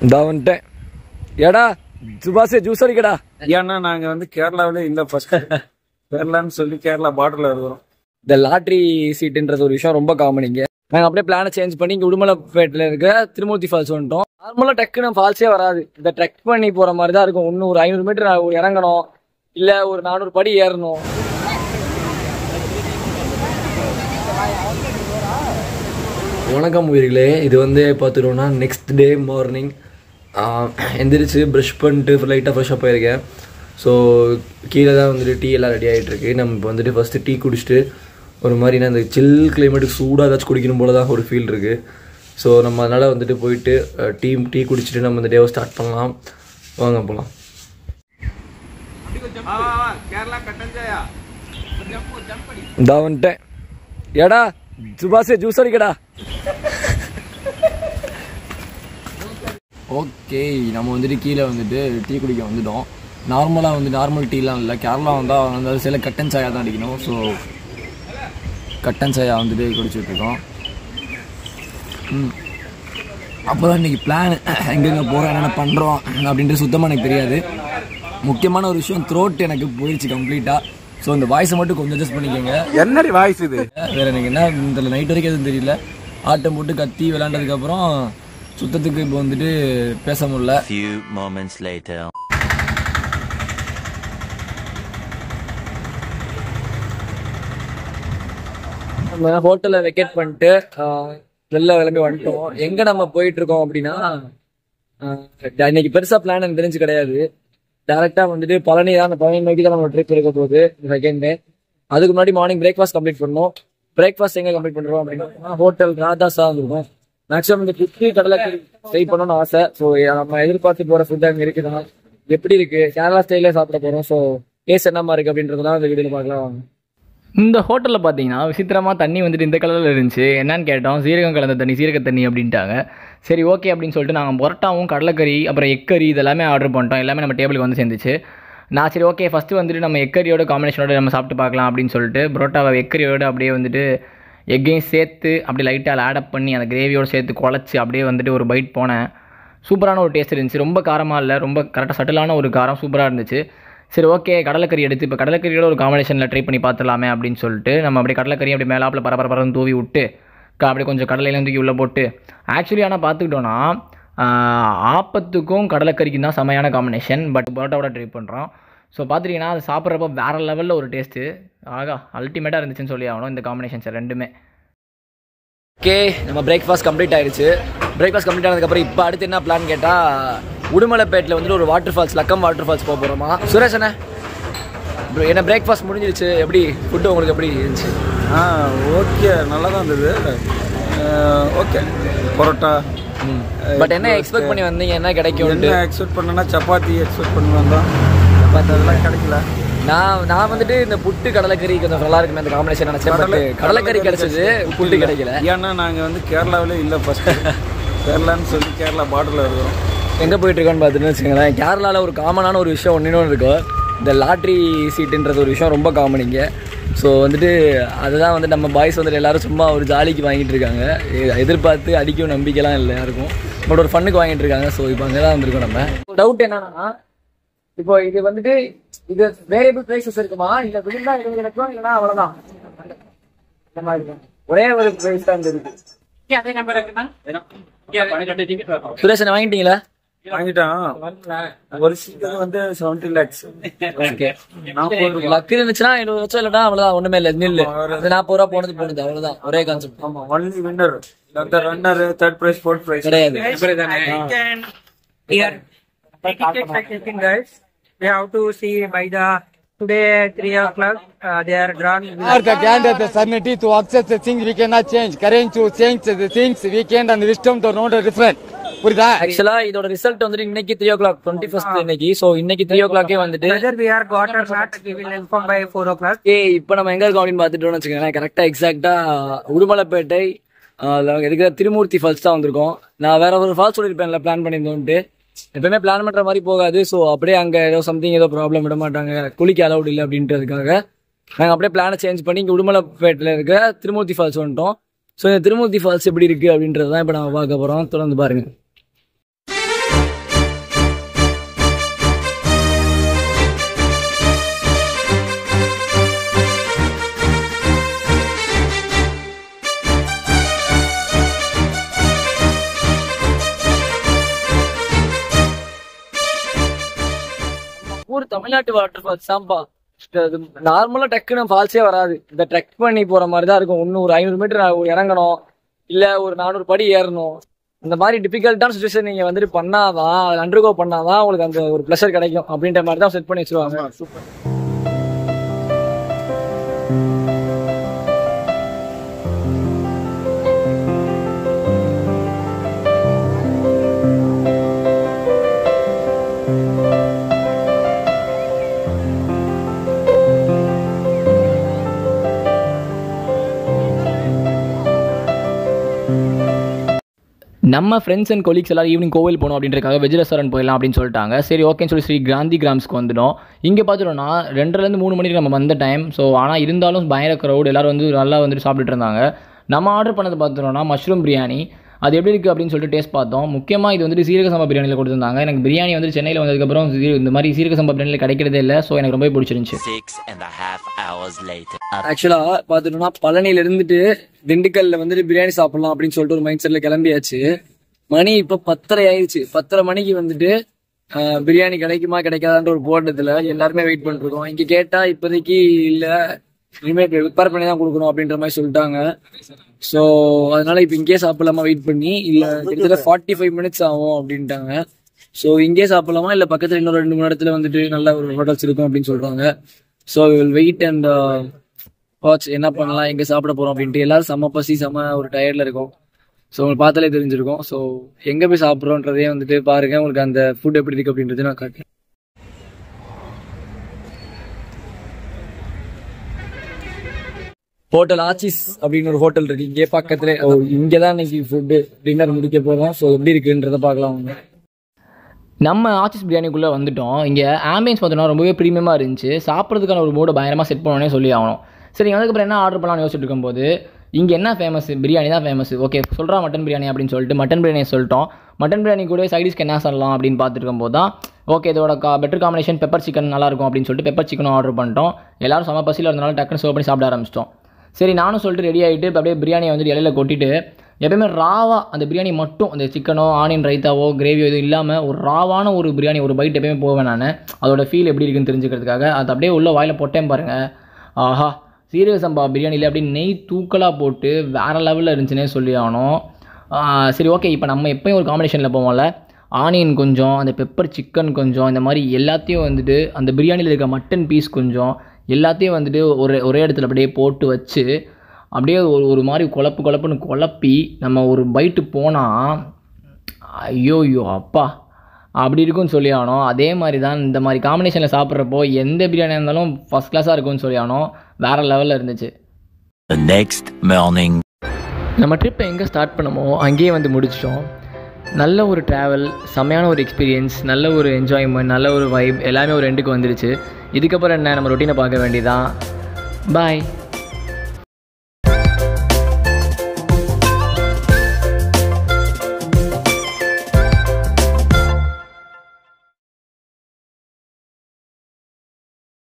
இந்த வந்துட்டேன் ஏடா சுபாஷே ஜூஸ் அடிக்கடா ஏன்னா நாங்க வந்து கேரளாவிலே இல்ல ஃபர்ஸ்ட் கேரளான்னு சொல்லி கேரளா பார்டர்ல இருக்கிறோம் இந்த லாட்ரி சீட்டுன்றது ஒரு விஷயம் ரொம்ப காமன் இங்க நாங்கள் அப்படியே பிளானை சேஞ்ச் பண்ணி இங்கே உடுமலைப்பேட்டில் இருக்க திருமூர்த்தி ஃபால்ஸ் வந்துட்டோம் நார்மலாக டக்குன்னு ஃபால்ஸே வராது இந்த ட்ரெக் பண்ணி போகிற மாதிரி தான் இருக்கும் இன்னும் ஒரு ஐநூறு மீட்டர் இறங்கணும் இல்லை ஒரு நானூறு படி ஏறணும் வணக்கம் உயிர்களே இது வந்து பார்த்துட்டோம்னா நெக்ஸ்ட் டே மார்னிங் எந்திரிச்சு ப்ரஷ் பண்ணிட்டு லைட்டாக ஃப்ரெஷ்ஷாக போயிருக்கேன் ஸோ கீழே தான் வந்துட்டு டீ எல்லாம் ரெடி ஆகிட்டு இருக்கு நம்ம இப்போ வந்துட்டு ஃபஸ்ட்டு டீ குடிச்சிட்டு ஒரு மாதிரினா இந்த சில் கிளைமேட்டுக்கு சூடாக ஏதாச்சும் குடிக்கணும் போல தான் ஒரு ஃபீல் இருக்குது ஸோ நம்ம அதனால் வந்துட்டு போயிட்டு டீ டீ குடிச்சிட்டு நம்ம இந்த டேவை ஸ்டார்ட் பண்ணலாம் வாங்க போகலாம் இந்த வந்துட்டேன் ஏடா சுபாஷே ஜூஸ் அடிக்கடா ஓகே நம்ம வந்துட்டு கீழே வந்துட்டு டீ குடிக்க வந்துட்டோம் நார்மலாக வந்து நார்மல் டீலாம் இல்லை கேரளா வந்தால் வந்து சில கட்டன் சாயா தான் அடிக்கணும் ஸோ கட்டன் சாயா வந்துட்டு குடிச்சிட்டு இருக்கோம் ம் அப்போ தான் இன்றைக்கி பிளான் எங்கெங்கே போகிறோம் என்னென்ன பண்ணுறோம் அப்படின்ட்டு சுத்தமாக எனக்கு தெரியாது முக்கியமான ஒரு விஷயம் த்ரோட் எனக்கு போயிடுச்சு கம்ப்ளீட்டாக ஸோ இந்த வாய்ஸை மட்டும் கொஞ்சம் அட்ஜஸ்ட் பண்ணிக்கோங்க என்னடி வாய்ஸ் இது வேற எனக்கு என்ன இந்த நைட் வரைக்கும் எதுவும் தெரியல ஆட்டம் போட்டு கத்தி விளாண்டதுக்கப்புறம் சுத்தத்துக்கு இப்போ வந்துட்டு பேச முடியல Few moments later. நம்ம ஹோட்டலில் வெக்கேட் பண்ணிட்டு ஆஹ், வெளில கிளம்பி வந்துட்டோம் எங்கே நம்ம போயிட்டு இருக்கோம் அப்படின்னா ஆஹ், இன்னைக்கு பெருசாக பிளான் எனக்கு தெரிஞ்சு கிடையாது டேரெக்டாக வந்துட்டு பழனி தான் அந்த பழனி நோக்கி தான் நம்ம ட்ரிப் இருக்க போகுது செகண்ட் டே அதுக்கு முன்னாடி மார்னிங் பிரேக்ஃபாஸ்ட் கம்ப்ளீட் பண்ணோம் பிரேக்ஃபாஸ்ட் எங்கே கம்ப்ளீட் பண்ணுறோம் அப்படின்னா ஹோட்டல் ராதாஸா இருக்கும் மேக்ஸிமம் இந்த குட்டி கடலைக்கறி ட்ரை பண்ணணும்னு ஆசை ஸோ நம்ம எதிர்பார்த்து போகிற ஃபுட் அங்கே இருக்குதா எப்படி இருக்கு கேரளா ஸ்டைலே சாப்பிட போகிறோம் ஸோ டேஸ்ட் என்னமா இருக்கு அப்படின்றதெல்லாம் இந்த வீடியோவில் பார்க்கலாம் வாங்க. இந்த ஹோட்டலில் பார்த்தீங்கன்னா விசித்திரமாக தண்ணி வந்துட்டு இந்த கலரில் இருந்துச்சு என்னன்னு கேட்டோம் சீரகம் கலந்த தண்ணி சீரக தண்ணி அப்படின்ட்டாங்க சரி ஓகே அப்படின்னு சொல்லிட்டு நாங்கள் பொரோட்டாவும் கடலைக்கறி அப்புறம் எக்கறி இதெல்லாமே ஆர்டர் பண்ணிட்டோம் எல்லாமே நம்ம டேபிளுக்கு வந்து சேர்ந்துச்சு நான் சரி ஓகே ஃபஸ்ட்டு வந்துட்டு நம்ம எக்கரியோட காம்பினேஷனோட நம்ம சாப்பிட்டு பார்க்கலாம் அப்படின்னு சொல்லிட்டு பரோட்டாவை எக்கரியோட அப்படியே வந்துட்டு எக்கையும் சேர்த்து அப்படியே லைட்டாக ஆட் அப் பண்ணி அந்த கிரேவியோட சேர்த்து குழச்சி அப்படியே வந்துட்டு ஒரு பைட் போனேன் சூப்பரான ஒரு டேஸ்ட் இருந்துச்சு ரொம்ப காரமாக இல்லை ரொம்ப கரெக்டாக சட்டிலான ஒரு காரம் சூப்பராக இருந்துச்சு சரி ஓகே கடலைக்கறி எடுத்து இப்போ கடலைக்கறியோட ஒரு காம்பினேஷனில் ட்ரை பண்ணி பார்த்துடலாமே அப்படின்னு சொல்லிட்டு நம்ம அப்படியே கடலைக்கறி அப்படியே மேலாப்பில் பரபர பரன்னு தூவி விட்டு க- அப்படியே கொஞ்சம் கடலையெல்லாம் தூக்கி உள்ளே போட்டு ஆக்சுவலி ஆனால் பார்த்துக்கிட்டோன்னா ஆஹ், ஆப்பத்துக்கும் கடலைக்கறிக்கும் தான் செமையான காம்பினேஷன் பட் பரோட்டாவோட ட்ரை பண்ணுறோம் ஸோ பார்த்துட்டிங்கன்னா அது சாப்பிட்றப்ப வேறு லெவலில் ஒரு டேஸ்ட்டு ஆகா அல்டிமேட்டாக இருந்துச்சுன்னு சொல்லி ஆகணும் இந்த காம்பினேஷன்ஸ் ரெண்டுமே ஓகே நம்ம பிரேக்ஃபாஸ்ட் கம்ப்ளீட் ஆயிருச்சு பிரேக்ஃபாஸ்ட் கம்ப்ளீட் ஆனதுக்கப்புறம் இப்போ அடுத்து என்ன பிளான் கேட்டால் உடுமலைப்பேட்டில் வந்துட்டு ஒரு water falls Lakkam water falls போக போகிறோமா சுரேஷ் அண்ணே bro, என்ன பிரேக்ஃபாஸ்ட் முடிஞ்சிருச்சு எப்படி ஃபுட்டு உங்களுக்கு எப்படி இருந்துச்சு ஆ ஓகே நல்லா தான் இருந்தது ஓகே பரோட்டா பட் என்ன எக்ஸ்பெக்ட் பண்ணி வந்தீங்க என்ன கிடைக்கும் என்ன எக்ஸ்பெக்ட் பண்ணேன்னா சப்பாத்தி எக்ஸ்பெக்ட் பண்ணி வந்தோம் பட் அதெல்லாம் கிடைக்கல நான் நான் வந்துட்டு இந்த புட்டு கடலைக்கறி கொஞ்சம் நல்லா இருக்குமே அந்த காம்பினேஷன் நினச்சேன் பட் கடலைக்கறி கிடைச்சது புட்டு கிடைக்கல ஏன்னா நாங்க வந்து கேரளாவிலே இல்ல ஃபர்ஸ்ட் கேரளான்னு சொல்லி கேரளா பார்டர்ல இருக்கிறோம் எங்கே போயிட்டு இருக்கோன்னு பார்த்துட்டு வச்சுக்கோங்களேன் கேரளாவில் ஒரு காமனான ஒரு விஷயம் ஒன்று இன்னொன்று இருக்கும் இந்த லாட்ரி சீட்டுன்றது ஒரு விஷயம் ரொம்ப காமன் இங்கே ஸோ வந்துட்டு அதுதான் வந்து நம்ம பாய்ஸ் வந்துட்டு எல்லாரும் சும்மா ஒரு ஜாலிக்கு வாங்கிட்டு இருக்காங்க எ- எதிர்பார்த்து அடிக்கும் நம்பிக்கைலாம் இல்லை யாருக்கும் பட் ஒரு ஃபன்னுக்கு வாங்கிட்டு இருக்காங்க ஸோ இப்போ அங்கே தான் வந்திருக்கோம் நம்ம டவுட் என்னன்னா இப்போ இது வந்துட்டு இது வேரியபிள் பிரைசஸ் இருக்குமா இல்லை விழுந்தா இது கிடைக்கும் இல்லைன்னா அவ்வளோதான் இந்த மாதிரி தான். ஒரே ஒரு பிரைஸ் தான் இருக்கு சுரேஷ் என்ன வாங்கிட்டீங்களா வாங்கிட்டான் ஒரு சீக்கிரம் வந்து செவன்டி லேக்ஸ் லக்கு இருந்துச்சுன்னா இருபது லட்சம் இல்லைன்னா அவ்வளவுதான் ஒண்ணுமே இல்லை நில்லு அது நாற்பது ரூபா போனது போனது அவ்வளவுதான் ஒரே கான்செப்ட் ஆமா ஒன்லி வின்னர் அந்த runner third prize fourth prize கிடையாது here. The tickets are taken, guys. We have to see by the today three o'clock. Uh, they are drawn. are the candidate the certainty to access the things we cannot change. Courage to change the things we can and wisdom to know the different. புரியுதா ஆக்சுவலா இதோட result வந்துட்டு இன்னைக்கு three o'clock twenty first இன்னைக்கு so இன்னைக்கு three ஓ கிளாக்கே வந்துட்டு Whether we are got or not, we will inform by four o'clock. ஏய் இப்போ நம்ம எங்க இருக்கோம் அப்படின்னு பார்த்துட்டோம்னு வச்சுக்கோங்களேன் கரெக்டா எக்ஸாக்டா உடுமலைப்பேட்டை இருக்கிற திருமூர்த்தி ஃபால்ஸ் தான் வந்திருக்கோம் நான் வேற ஒரு ஃபால்ஸ் சொல்லியிருப்பேன்ல பிளான் பண்ணியிருந்தோன்ட்டு எப்பவுமே பிளான் பண்ற மாதிரி போகாது ஸோ அப்படியே அங்க ஏதோ சம்திங் ஏதோ ப்ராப்ளம் விட மாட்டாங்க குளிக்க அலௌட் இல்லை அப்படின்றதுக்காக நாங்கள் அப்படியே பிளானை சேஞ்ச் பண்ணி இங்கே உடுமலைப்பேட்டில் இருக்க திருமூர்த்தி ஃபால்ஸ் வந்துட்டோம் ஸோ இந்த திருமூர்த்தி ஃபால்ஸ் எப்படி இருக்கு அப்படின்றது தான் இப்போ நம்ம பார்க்க போகிறோம் தொடர்ந்து பாருங்க ஊர் தமிழ்நாட்டு வாட்டர் ஃபால்ஸ் தான்ப்பா நார்மலா டக்குன்னு ஃபால்ஸே வராது இந்த ட்ரெக் பண்ணி போற மாதிரி தான் இருக்கும் இன்னும் ஒரு ஐநூறு மீட்டர் இறங்கணும் இல்ல ஒரு நானூறு படி ஏறணும் இந்த மாதிரி டிஃபிகல்ட்டான சுச்சுவேஷன் நீங்க வந்துட்டு பண்ணாதான் அதில் அண்டர்கோ பண்ணாதான் உங்களுக்கு அந்த ஒரு ப்ளஷர் கிடைக்கும் அப்படின்ற மாதிரி தான் செட் பண்ணி வச்சிருவாங்க நம்ம ஃப்ரெண்ட்ஸ் அண்ட் கொலீக்ஸ் எல்லாரும் ஈவினிங் கோவில் போகணும் அப்படின்றதுக்காக வெஜ் ரெஸ்டாரண்ட் போயிடலாம் அப்படின்னு சொல்லிட்டாங்க சரி ஓகேன்னு சொல்லி ஸ்ரீ காந்தி கிராம்ஸ்க்கு வந்துட்டோம் இங்கே பார்த்துட்டோம்னா ரெண்டுலேருந்து மூணு மணிக்கு நம்ம வந்த டைம் ஸோ ஆனால் இருந்தாலும் பயங்கர க்ரௌட் எல்லாரும் வந்து நல்லா வந்துட்டு சாப்பிட்டுட்டு இருந்தாங்க நம்ம ஆர்டர் பண்ணது பார்த்துட்டோம்னா மஷ்ரூம் பிரியாணி அது எப்படி இருக்குது அப்படின்னு சொல்லிட்டு டேஸ்ட் பார்த்தோம் முக்கியமாக இது வந்துட்டு சீரக சம்பா பிரியாணியில் கொடுத்துருந்தாங்க எனக்கு பிரியாணி வந்து சென்னையில் வந்ததுக்கப்புறம் சீ- இந்த மாதிரி சீரக சம்பா பிரியாணியில் கிடைக்கிறதே இல்லை ஸோ எனக்கு ரொம்ப பிடிச்சிருந்துச்சு Six and a half hours later. ஆக்சுவலா பாத்துட்டோம்னா பழனியில இருந்துட்டு திண்டுக்கல்ல வந்துட்டு பிரியாணி சாப்பிடலாம் அப்படின்னு சொல்லிட்டு ஒரு மைண்ட் செட்ல கிளம்பியாச்சு மணி இப்ப பத்தரை ஆயிடுச்சு பத்தரை மணிக்கு வந்துட்டு ஆஹ், பிரியாணி கிடைக்குமா கிடைக்காதான்ற ஒரு போட்டத்துல எல்லாருமே வெயிட் பண்ணிட்டு இருக்கோம் இங்க கேட்டா இப்போதைக்கு இல்ல இனிமேல் ப்ரிப்பேர் பண்ணி தான் கொடுக்கணும் அப்படின்ற மாதிரி சொல்லிட்டாங்க ஸோ அதனால இப்போ இங்கேயே சாப்பிடலாமா வெயிட் பண்ணி இல்ல கிட்டத்தட்ட ஃபார்ட்டி ஃபைவ் மினிட்ஸ் ஆகும் அப்படின்ட்டாங்க ஸோ இங்கேயே சாப்பிடலாமா இல்ல பக்கத்துல இன்னொரு ரெண்டு மணி நேரத்துல வந்துட்டு நல்ல ஒரு ஹோட்டல்ஸ் இருக்கும் அப்படின்னு சொல்றாங்க so will wait and watch என்ன பண்ணலாம் எங்க சாப்பிட போறோம் அப்படின்ட்டு எல்லாரும் செம்ம பசி செம்ம ஒரு டயர்ட்ல இருக்கும் ஸோ உங்களுக்கு பார்த்தாலே தெரிஞ்சிருக்கும் ஸோ எங்க போய் சாப்பிட்றோன்றதே வந்துட்டு பாருங்க உங்களுக்கு அந்த ஃபுட் எப்படி இருக்கு அப்படின்றது நான் காட்டுறேன் ஹோட்டல் ஆச்சிஸ் அப்படின்னு ஒரு ஹோட்டல் இருக்கு இங்கே பக்கத்துல ஓ இங்கே தான் இன்னைக்கு ஃபுட்டு டின்னர் முடிக்க போறோம் ஸோ எப்படி இருக்குன்றத பார்க்கலாம் வாங்க நம்ம ஆச்சிஸ் பிரியாணிக்குள்ளே வந்துட்டோம் இங்கே ஆம்பியன்ஸ் பார்த்தோன்னா ரொம்பவே ப்ரீமியமாக இருந்துச்சு சாப்பிட்றதுக்கான ஒரு மூடை பயங்கரமாக செட் பண்ணோன்னே சொல்லி ஆகணும் சரி இங்க வந்ததுக்கப்புறம் என்ன ஆர்டர் பண்ணலாம்னு யோசிச்சுட்டு இருக்கும்போது இங்கே என்ன ஃபேமஸ் பிரியாணி தான் ஃபேமஸ் ஓகே சொல்கிறா மட்டன் பிரியாணி அப்படின்னு சொல்லிட்டு மட்டன் பிரியாணி சொல்லிட்டோம் மட்டன் பிரியாணி கூட சைடிஸ்க்கு என்ன சொல்லலாம் அப்படின்னு பார்த்துட்டு இருக்கும்போது தான் ஓகே இதோட கா பெட்டர் காம்பினேஷன் பெப்பர் சிக்கன் நல்லா இருக்கும் அப்படின்னு சொல்லிட்டு பெப்பர் சிக்கனும் ஆர்டர் பண்ணிட்டோம் எல்லாரும் செம பசியில் இருந்தனால டக்குன்னு சர்வ் பண்ணி சாப்பிட ஆரம்பிச்சிட்டோம் சரி நானும் சொல்லிட்டு ரெடி ஆகிட்டு இப்போ அப்படியே பிரியாணியை வந்துட்டு இலையில கொட்டிட்டு எப்பயுமே ராவா அந்த பிரியாணி மட்டும் அந்த சிக்கனோ ஆனியன் ரைத்தாவோ கிரேவியோ எதுவும் இல்லாமல் ஒரு ராவான ஒரு பிரியாணி ஒரு பைட் எப்பயுமே போவேன் நான் அதோட ஃபீல் எப்படி இருக்குன்னு தெரிஞ்சுக்கிறதுக்காக அது அப்படியே உள்ள வாயில் போட்டேன் பாருங்க ஆஹா சீரக சம்பா பிரியாணியில் அப்படியே நெய் தூக்கலாக போட்டு வேறு லெவலில் இருந்துச்சுன்னே சொல்லி ஆகணும் ஆஹ் சரி ஓகே இப்போ நம்ம எப்பயும் ஒரு காம்பினேஷனில் போவோம்ல ஆனியன் கொஞ்சம் அந்த பெப்பர் சிக்கன் கொஞ்சம் இந்த மாதிரி எல்லாத்தையும் வந்துட்டு அந்த பிரியாணியில் இருக்க மட்டன் பீஸ் கொஞ்சம் எல்லாத்தையும் வந்துட்டு ஒரு ஒரே இடத்துல அப்படியே போட்டு வச்சு அப்படியே ஒரு ஒரு மாதிரி குழப்பு குழப்புன்னு குழப்பி நம்ம ஒரு பைட்டு போனால் ஐயோ ஐயோ அப்பா அப்படி இருக்கும்னு சொல்லி ஆனோம் அதே மாதிரி தான் இந்த மாதிரி காம்பினேஷனில் சாப்பிட்றப்போ எந்த பிரியாணியாக இருந்தாலும் ஃபஸ்ட் கிளாஸாக இருக்கும்னு சொல்லி ஆனோம் வேறு லெவலில் இருந்துச்சு The next morning. நம்ம ட்ரிப்பை எங்கே ஸ்டார்ட் பண்ணமோ அங்கேயே வந்து முடிச்சிட்டோம் நல்ல ஒரு ட்ராவல் செம்மையான ஒரு எக்ஸ்பீரியன்ஸ் நல்ல ஒரு என்ஜாய்மெண்ட் நல்ல ஒரு வைப் எல்லாமே ஒரு எண்டுக்கு வந்துருச்சு இதுக்கப்புறம் என்ன நம்ம ரொட்டீனை பார்க்க வேண்டியதான் பாய்